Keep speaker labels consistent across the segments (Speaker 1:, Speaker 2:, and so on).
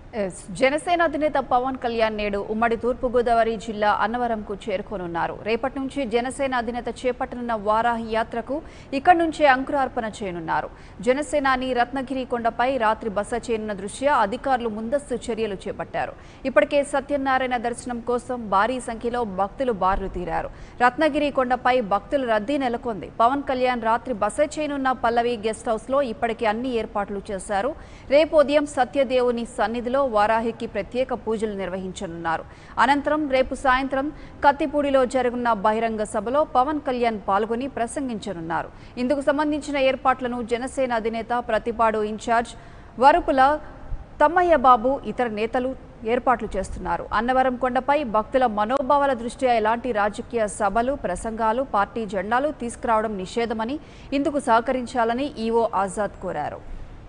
Speaker 1: Yes. Janasena అధినేత పవన్ కళ్యాణ్ నేడు ఉమ్మడి తూర్పుగోదావరి జిల్లా అన్నవరంకు చేరుకోనున్నారు రేపటి నుంచి జనసేన అధినేత చేపట్టనున్న వారాహి యాత్రకు ఇక్కడి నుంచే అంకురార్పణ చేయనున్నారు జనసేనాని రత్నగిరి కొండపై రాత్రి బస చేయనున్న దృష్ట్యా అధికారులు ముందస్తు చర్యలు చేపట్టారు ఇప్పటికే సత్యనారాయణ దర్శనం కోసం భారీ సంఖ్యలో భక్తులు బారులు తీరారు రత్నగిరి కొండపై భక్తుల రద్దీ నెలకొంది పవన్ కళ్యాణ్ రాత్రి బస చేయనున్న పల్లవి గెస్ట్ హౌస్ లో ఇప్పటికే అన్ని ఏర్పాట్లు చేశారు రేపు ఉదయం సత్యదేవుని సన్నిధిలో వారాహికి ప్రత్యేక పూజలు నిర్వహించనున్నారు అనంతరం రేపు సాయంత్రం కత్తిపూడిలో జరగనున్న బహిరంగ సభలో పవన్ కళ్యాణ్ పాల్గొని ప్రసంగించనున్నారు ఇందుకు సంబంధించిన ఏర్పాట్లను జనసేన అధినేత ప్రతిపాడు ఇన్ఛార్జ్ వరుపుల తమ్మయ్య బాబు ఇతర నేతలు ఏర్పాట్లు చేస్తున్నారు అన్నవరం కొండపై భక్తుల మనోభావాల దృష్ట్యా ఎలాంటి రాజకీయ సభలు ప్రసంగాలు పార్టీ జెండాలు తీసుకురావడం నిషేధమని ఇందుకు సహకరించాలని ఈవో ఆజాద్ కోరారు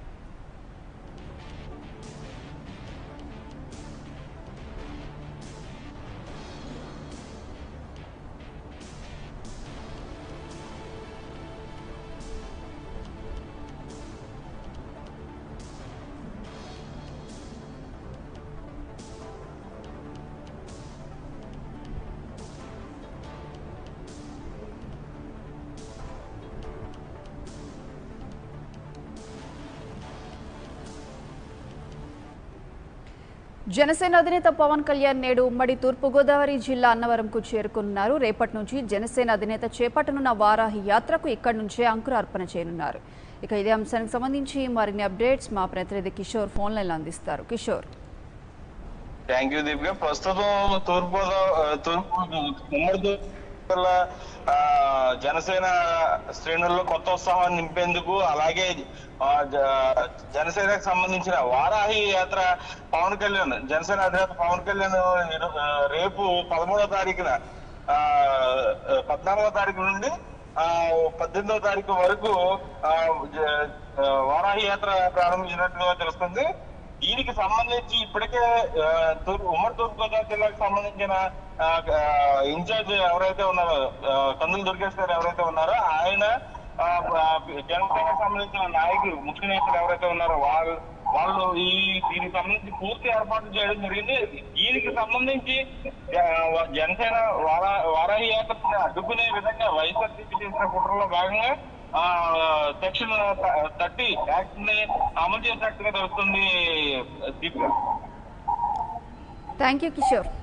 Speaker 1: జనసేన అధినేత పవన్ కళ్యాణ్ నేడు ఉమ్మడి తూర్పుగోదావరి జిల్లా అన్నవరంకు చేరుకున్నారు రేపటి నుంచి జనసేన అధినేత చేపట్టనున్న వారాహి యాత్రకు ఇక్కడి నుంచే అంకురార్పణ చేయనున్నారు ఇక ఇదే అంశానికి సంబంధించి మరిన్ని అప్డేట్స్ మా ప్రతినిధి కిషోర్ ఫోన్ లైన్లో అందిస్తారు కిషోర్
Speaker 2: థ్యాంక్ యూ దీపిక ప్రస్తుతం తూర్పు గోదావరి- తూర్పు ఉమ్మడి తూర్పు జిల్లా, ఆ, జనసేన శ్రేణుల్లో కొత్త ఉత్సాహాన్ని నింపేందుకు అలాగే ఆ, జ- జనసేనకు సంబంధించిన వారాహి యాత్ర పవన్ కళ్యాణ్ జనసేన అధినేత పవన్ కళ్యాణ్ ఇరు- ఆ, రేపు పదమూడో తారీఖున ఆ, పద్నాలుగో తారీఖు నుండి ఆ, పద్దెనిమిదో తారీఖు వరకు ఆ, జ- ఆ, వారాహి యాత్ర ప్రారంభించినట్లుగా తెలుస్తుంది దీనికి సంబంధించి ఇప్పటికే ఆ, తూర్పు ఉమ్మడి తూర్పుగోదావరి జిల్లాకు సంబంధించిన ఆ, ఆ, ఇన్ఛార్జ్ ఎవరైతే ఉన్నారో ఆ, కందులు దుర్గేష్ గారు ఎవరైతే ఉన్నారో ఆయన ఆ, ఆ, జనసేనకు సంబంధించిన నాయకులు ముఖ్య నాయకులు ఎవరైతే ఉన్నారో వాళ్ళు వాళ్ళు ఈ దీనికి సంబంధించి పూర్తి ఏర్పాట్లు చేయడం జరిగింది దీనికి సంబంధించి ఆ, జనసేన వారా వారాహి యాత్రని అడ్డుకునే విధంగా వైఎస్ఆర్సీపీ చేసిన కుట్రలో భాగంగా ఆ సెక్షన్ థర్టీ యాక్ట్ ని అమలు చేసినట్టుగా తెలుస్తుంది దీపిక
Speaker 1: థ్యాంక్ యూ కిషోర్